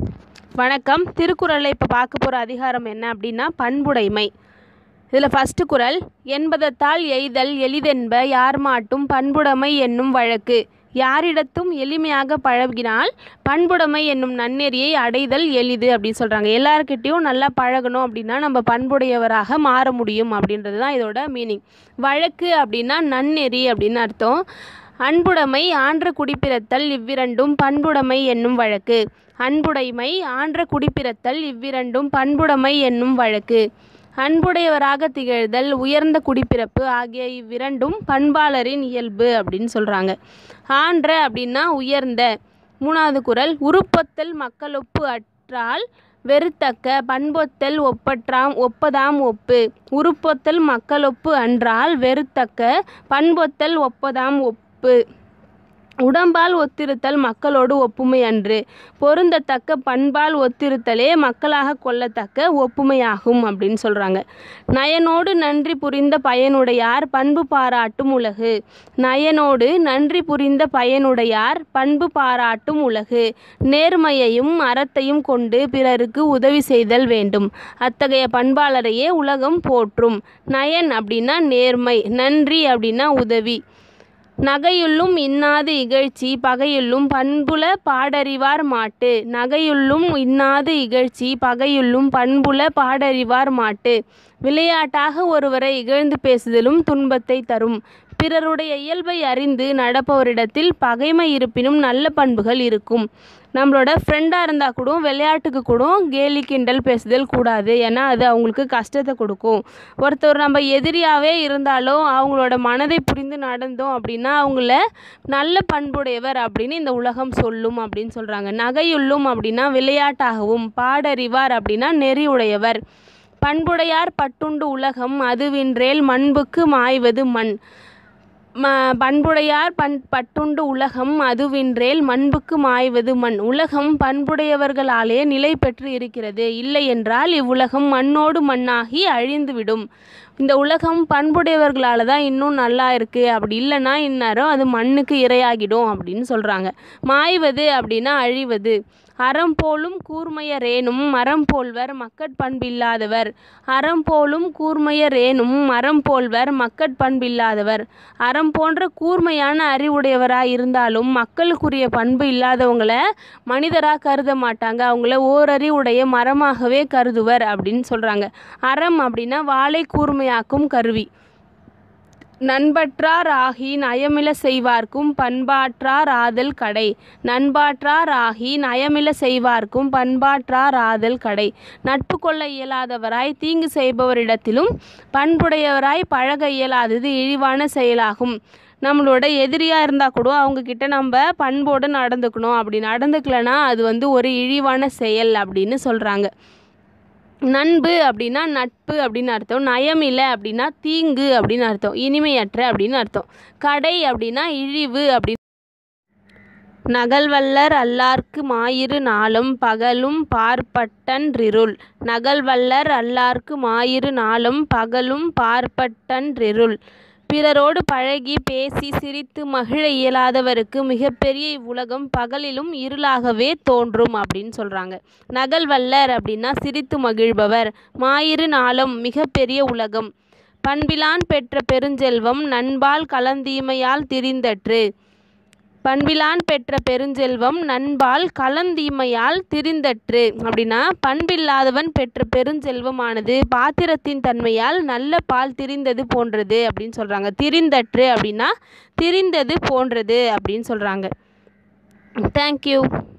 வணக்கம் திருக்குறளில் இப்போ பார்க்க போகிற அதிகாரம் என்ன அப்படின்னா பண்புடைமை இதில் ஃபஸ்ட்டு குறள் என்பதத்தால் எய்தல் எளிதென்ப யார் மாட்டும் பண்புடைமை என்னும் வழக்கு யாரிடத்தும் எளிமையாக பழகினால் பண்புடைமை என்னும் நன்னெறியை அடைதல் எளிது அப்படின்னு சொல்கிறாங்க எல்லாருக்கிட்டேயும் நல்லா பழகணும் அப்படின்னா நம்ம பண்புடையவராக மாற முடியும் அப்படின்றது தான் இதோட மீனிங் வழக்கு அப்படின்னா நன்னெறி அப்படின்னு அர்த்தம் அன்புடைமை ஆன்ற குடிப்பிறத்தல் இவ்விரண்டும் பண்புடைமை என்னும் வழக்கு அன்புடைமை ஆன்ற குடிப்பிறத்தல் இவ்விரண்டும் பண்புடைமை என்னும் வழக்கு அன்புடையவராக திகழ்தல் உயர்ந்த குடிப்பிறப்பு ஆகிய இவ்விரண்டும் பண்பாளரின் இயல்பு அப்படின்னு சொல்கிறாங்க ஆன்ற அப்படின்னா உயர்ந்த மூணாவது குறள் உருப்பொத்தல் மக்களொப்பு அற்றால் வெறுத்தக்க பண்பொத்தல் ஒப்பற்றாம் ஒப்பதாம் ஒப்பு உருப்பொத்தல் மக்களொப்பு அன்றால் வெறுத்தக்க பண்பொத்தல் ஒப்பதாம் ஒப்பு உடம்பால் ஒத்திருத்தல் மக்களோடு ஒப்புமை அன்று பொருந்தத்தக்க பண்பால் ஒத்திருத்தலே மக்களாக கொள்ளத்தக்க ஒப்புமையாகும் அப்படின்னு சொல்கிறாங்க நயனோடு நன்றி புரிந்த பயனுடையார் பண்பு பாராட்டும் உலகு நயனோடு நன்றி புரிந்த பயனுடையார் பண்பு பாராட்டும் உலகு நேர்மையையும் அறத்தையும் கொண்டு பிறருக்கு உதவி செய்தல் வேண்டும் அத்தகைய பண்பாளரையே உலகம் போற்றும் நயன் அப்படின்னா நேர்மை நன்றி அப்படின்னா உதவி நகையுள்ளும் இன்னாது இகழ்ச்சி பகையுள்ளும் பண்புல பாடறிவார் மாட்டு நகையுள்ளும் இன்னாது இகழ்ச்சி பகையுள்ளும் பண்புல பாடறிவார் மாட்டு விளையாட்டாக ஒருவரை இகழ்ந்து பேசுதலும் துன்பத்தை தரும் பிறருடைய இயல்பை அறிந்து நடப்பவரிடத்தில் பகைமை இருப்பினும் நல்ல பண்புகள் இருக்கும் நம்மளோட ஃப்ரெண்டாக இருந்தால் கூட விளையாட்டுக்கு கூட கேலி கிண்டல் பேசுதல் கூடாது ஏன்னா அது அவங்களுக்கு கஷ்டத்தை கொடுக்கும் ஒருத்தர் நம்ம எதிரியாகவே இருந்தாலும் அவங்களோட மனதை புரிந்து நடந்தோம் அப்படின்னா அவங்கள நல்ல பண்புடையவர் அப்படின்னு இந்த உலகம் சொல்லும் அப்படின்னு சொல்கிறாங்க நகையுள்ளும் அப்படின்னா விளையாட்டாகவும் பாடறிவார் அப்படின்னா நெறி உடையவர் பண்புடையார் பட்டுண்டு உலகம் அதுவின்றேல் மண்புக்கு மாய்வது மண் ம பண்புடையார் பண் பட்டுண்டு உலகம் அதுவின்றேல் மண்புக்கு மாய்வது மண் உலகம் பண்புடையவர்களாலே நிலை பெற்று இருக்கிறது இல்லை என்றால் இவ்வுலகம் மண்ணோடு மண்ணாகி அழிந்துவிடும் இந்த உலகம் பண்புடையவர்களால் தான் இன்னும் நல்லா இருக்குது அப்படி இல்லைன்னா இந்நேரம் அது மண்ணுக்கு இரையாகிடும் அப்படின்னு சொல்கிறாங்க மாய்வது அப்படின்னா அழிவது அறம் போலும் கூர்மையரேனும் மரம் போல்வர் மக்கட் பண்பில்லாதவர் அறம் போலும் கூர்மையரேனும் மரம் போல்வர் மக்கட் பண்பில்லாதவர் அறம் போன்ற கூர்மையான அறிவுடையவராக இருந்தாலும் மக்களுக்குரிய பண்பு இல்லாதவங்கள மனிதராக கருத மாட்டாங்க அவங்கள ஓரறிவுடைய மரமாகவே கருதுவர் அப்படின்னு சொல்கிறாங்க அறம் அப்படின்னா வாளை கூர்மையாக்கும் கருவி நண்பற்றார் ஆகி நயமில செய்வார்க்கும் பண்பாற்றார் ஆதல் கடை நண்பாற்றார் ஆகி நயமில செய்வார்க்கும் பண்பாற்றார் ஆதல் கடை நட்பு கொள்ள இயலாதவராய் தீங்கு செய்பவரிடத்திலும் பண்புடையவராய் பழக இயலாதது இழிவான செயலாகும் நம்மளோட எதிரியாக இருந்தால் கூட அவங்கக்கிட்ட நம்ம பண்போடு நடந்துக்கணும் அப்படி நடந்துக்கலனா அது வந்து ஒரு இழிவான செயல் அப்படின்னு சொல்கிறாங்க நண்பு அப்படின்னா நட்பு அப்படின்னு அர்த்தம் நயமில்லை அப்படின்னா தீங்கு அப்படின்னு அர்த்தம் இனிமையற்ற அப்படின்னு அர்த்தம் கடை அப்படின்னா இழிவு அப்படி நகல்வல்லர் அல்லார்க்கு மாயிரு நாளும் பகலும் பார்ப்பட்டன்றிருள் நகல்வல்லர் அல்லார்க்கு மாயிரு நாளும் பகலும் பார்ப்பட்டன்றிருள் பிறரோடு பழகி பேசி சிரித்து மகிழ இயலாதவருக்கு மிகப்பெரிய இவ்வுலகம் பகலிலும் இருளாகவே தோன்றும் அப்படின்னு சொல்கிறாங்க நகல்வல்லர் அப்படின்னா சிரித்து மகிழ்பவர் மாயிரு நாளும் மிகப்பெரிய உலகம் பண்பிலான் பெற்ற பெருஞ்செல்வம் நண்பால் கலந்தீமையால் திரிந்தற்று பண்பிலான் பெற்ற பெருஞ்செல்வம் நண்பால் கலந்தீமையால் திரிந்தற்று அப்படின்னா பண்பில்லாதவன் பெற்ற பெருஞ்செல்வமானது பாத்திரத்தின் தன்மையால் நல்ல பால் திரிந்தது போன்றது அப்படின்னு சொல்கிறாங்க திரிந்தற்று அப்படின்னா திரிந்தது போன்றது அப்படின்னு சொல்கிறாங்க தேங்க்யூ